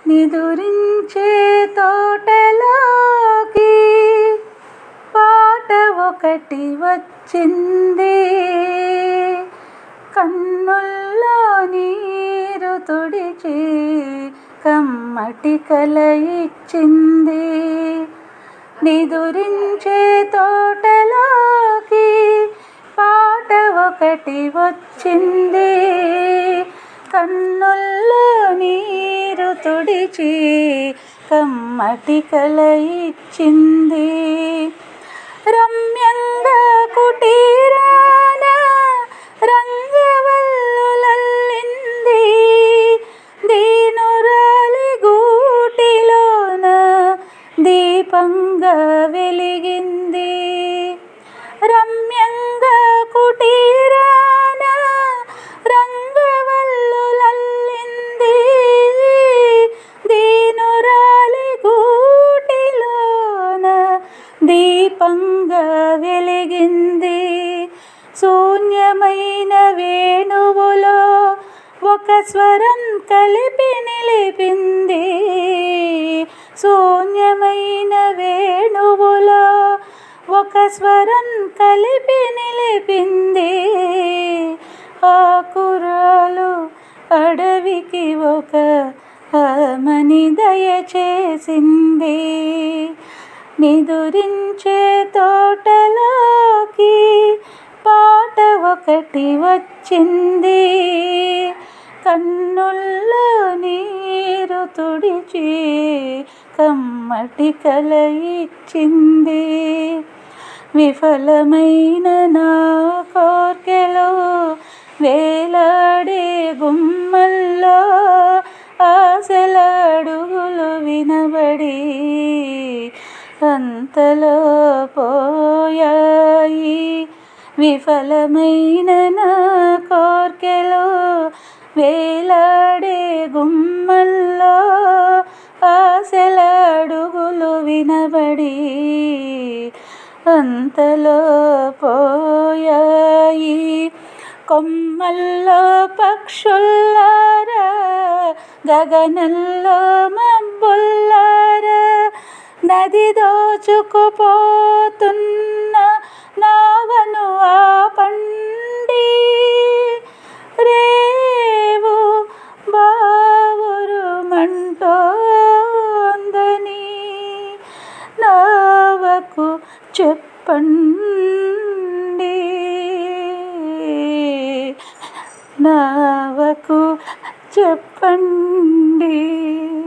నిదురించే తోటలోకి పాట ఒకటి వచ్చింది కన్నుల్లో నీరు తుడిచి కమ్మటి కల ఇచ్చింది నిదురించే తోటలోకి పాట ఒకటి వచ్చింది కన్నుల్లో నీరు తుడిచి కమ్మటి కల ఇచ్చింది రమ్యంగా కుటీరాన రంగవల్లులల్లింది దీనురాలి గూటిలోన దీపంగా వెలిగింది రమ్యంగా కుటీరాన రంగవల్లులల్లింది దీనురాలి గూటిలోన దీపంగా వెలిగింది శూన్యమైన వేణువులో ఒక స్వరం కలిపి నిలిపింది శూన్యమైన వేణువులో ఒక స్వరం కలిపి నిలిపింది ఆ కుర్రాలు అడవికి ఒక ఆమని దయచేసింది నిదురించే తోటలోకి పాట ఒకటి వచ్చింది కన్నుల్లో నీరు తుడిచి కమ్మటి కల ఇచ్చింది విఫలమైన నా కోర్కెలో వేలాడే గుమ్మల్లో ఆశల అడుగులు వినబడి అంతలో పోయాయి విఫలమైన నా కోర్కెలో వేలాడే గుమ్మల్లో ఆశల అడుగులు వినబడి అంతలో పోయాయి కొమ్మల్లో పక్షుల్లారా గగనంలో మబ్బుల్లారా నది దోచుకుపోతున్న నావను ఆపండి రేవు బావురు మంటోందని నావకు చెప్పండి నావకు చెప్పండి